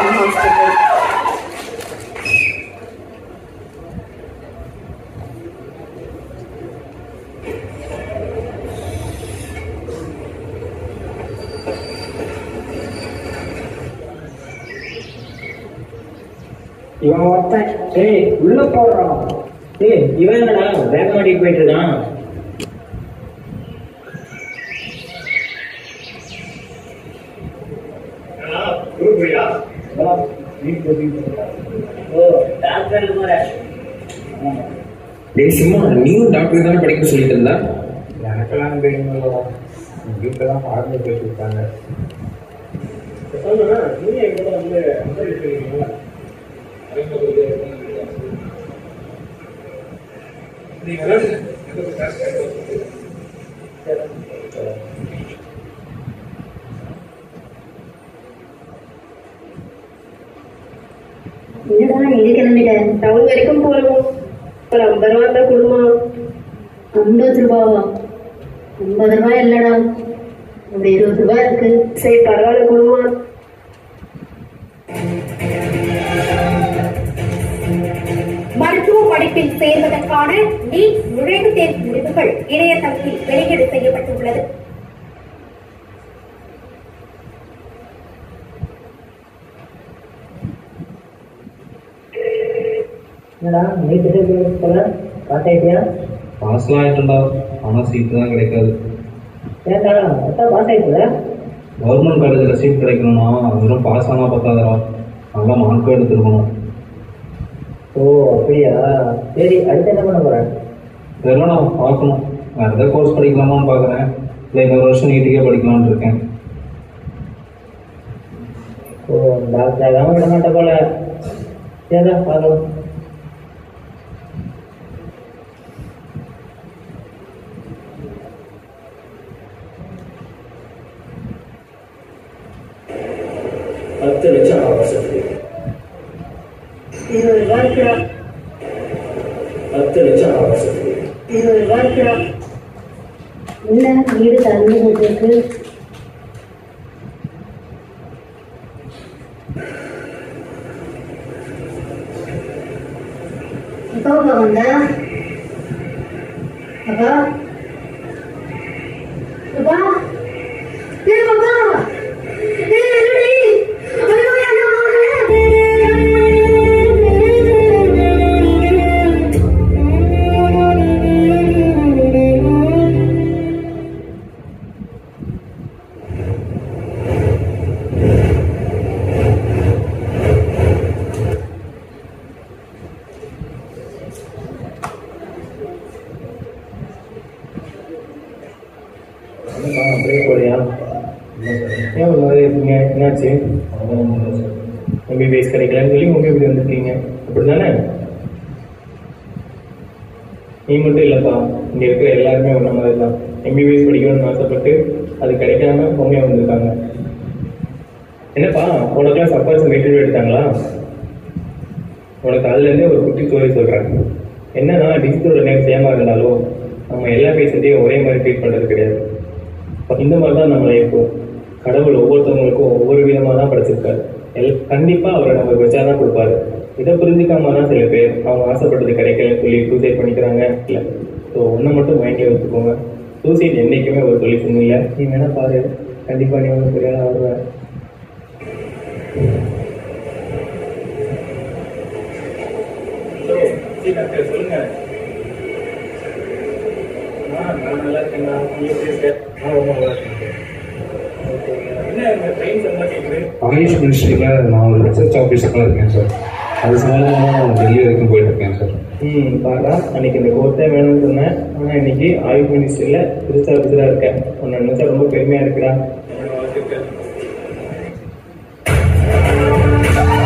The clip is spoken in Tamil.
One hospital. இவன் ஒருத்தன் ஏய் உள்ள போடுறான் ஏய் இவன் என்னடா வேக மாட்டிட்டு போயிட்டு இருக்கான் ஓ டாக்டர் போற டேய் சிம்மா நீயும் டாக்டர் தானே படிக்க சொல்லிட்டு இருந்தா எனக்கெல்லாம் தெரியுங்களோ வீட்டில் தான் பார்த்து போயிட்டு இருக்காங்க என்னடா எங்க கிளம்பிட்ட டவுன் வரைக்கும் போறோம் ஒரு ஐம்பது ரூபா தான் கொடுமா ஐம்பது ரூபாவா ஐம்பது ரூபாய் இல்லடா ஒரு இருபது ரூபாய் இருக்கு சரி பரவாயில்ல கொடுமா மருத்துவ படிப்பில் சேர்வதற்கான நீட் நுழைவுத் தேர்வு முடிவுகள் இணையதளத்தில் வெளியீடு செய்யப்பட்டுள்ளது என்னடா நீட்டு போல பாஸ் ஆயிட்டியா பாஸ்லாம் ஆயிட்டும்டா ஆனால் சீட்டு தான் கிடைக்காது ஏன்டா அதான் பாஸ் ஆயிட்டுல கவர்மெண்ட் காலேஜில் சீட் கிடைக்கணும்னா வெறும் பாஸ் ஆனால் பத்தாதரா நல்லா மார்க்கும் எடுத்துருக்கணும் ஓ அப்படியா சரி அடுத்து என்ன பண்ண போறேன் இதெல்லாம் நான் பார்க்கணும் வேறு எதாவது கோர்ஸ் படிக்கலாமான்னு பார்க்குறேன் இல்லை இந்த ஒரு வருஷம் நீட்டுக்கே படிக்கலாம்னு இருக்கேன் ஓ டாக்டர் ஆகாம விட மாட்டேன் போல சரிடா பார்க்கலாம் பத்து லட்சம் ஆபத்து இருபது ரூபா இருக்குடா பத்து லட்சம் ஆபத்து இருபது ரூபா இருக்குடா என்ன வீடு தந்து இருக்கு எப்போ வந்த அப்பா அப்பா ஏய் அப்பா ஏய் என்னடி ஐயோ என்ன பிரேக் போறியா ஏன் ஒரு மாதிரி இருக்கீங்க என்னாச்சு எம்பிபிஎஸ் கிடைக்கலன்னு சொல்லி உங்க இப்படி வந்திருக்கீங்க அப்படிதானே நீ மட்டும் இல்லப்பா இங்க இருக்கிற எல்லாருமே ஒன்ன மாதிரி தான் எம்பிபிஎஸ் படிக்கணும்னு ஆசைப்பட்டு அது கிடைக்காம உங்க வந்திருக்காங்க என்னப்பா உனக்கு கிளாஸ் அப்பாச்சும் இன்டர்வியூ எடுத்தாங்களா உனக்கு அதுலேருந்தே ஒரு குட்டி ஸ்டோரி சொல்கிறேன் என்னன்னா டிஜிட்டலோட நேம் சேமாக இருந்தாலும் நம்ம எல்லா பேசுறதையும் ஒரே மாதிரி ட்ரீட் பண்ணுறது கிடையாது இந்த மாதிரி தான் நம்ம இருக்கும் கடவுள் ஒவ்வொருத்தவங்களுக்கும் ஒவ்வொரு விதமாக தான் படைச்சிருக்காரு எல் கண்டிப்பாக அவரை நம்ம வச்சா தான் கொடுப்பாரு இதை புரிஞ்சுக்காம தான் சில பேர் அவங்க ஆசைப்பட்டது கிடைக்கலன்னு சொல்லி சூசைட் பண்ணிக்கிறாங்க இல்லை ஸோ ஒன்றை மட்டும் மைண்டில் வச்சுக்கோங்க சூசைட் என்றைக்குமே ஒரு சொல்யூஷன் இல்லை நீ வேணா பாரு கண்டிப்பாக நீ வந்து பெரிய ஆளா வருவ சொல்லுங்க நான் நல்லா இருக்கேன் ஆயுஷ் மினிஸ்ட்ரியில் நான் ஒரு ரிசர்ச் ஆஃபீஸராக இருக்கேன் சார் அது சம்மந்தமாக நான் டெல்லி வரைக்கும் போயிட்டு இருக்கேன் சார் ம் பாரா அன்னைக்கு இந்த கோர்ஸே வேணும்னு சொன்னேன் ஆனால் இன்னைக்கு ஆயுஷ் மினிஸ்ட்ரியில் திருச்சா ஆஃபீஸராக இருக்கேன் உன்னை நினைச்சா ரொம்ப பெருமையாக இருக்குடா